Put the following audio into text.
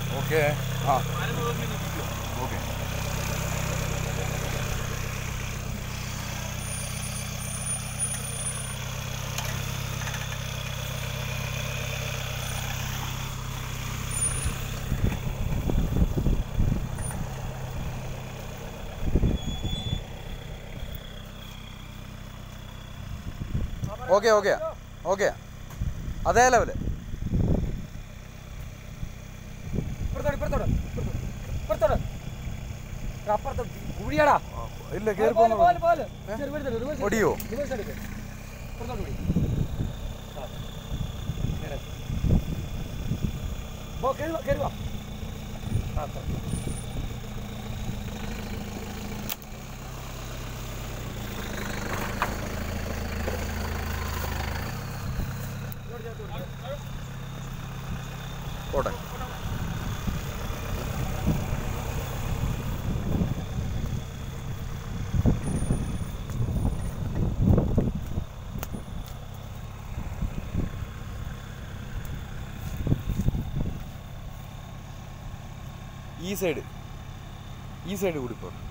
Okay ആ okay okay okay okay അതേ level ഇപ്പുറത്തോട് ഇപ്പുറത്തോട് ഇപ്പുറത്തോട് അപ്പുറത്ത് കുഴിയാടാ ഇല്ല കയറി പോലെ പോകുന്നു പോലെ പോലെ ശരി വിടുന്നില്ല റിവേഴ്സ് ഒടിയോ റിവേഴ്സ് എടുക്ക് ഇപ്പുറത്തോട്ട് വിടി ആ. നേരെ. പോ കയറി വാ കയറി വാ ആ അത്ര. പോട്ടെ ഈ സൈഡ് ഈ സൈഡ് കൂടി പോട്ടെ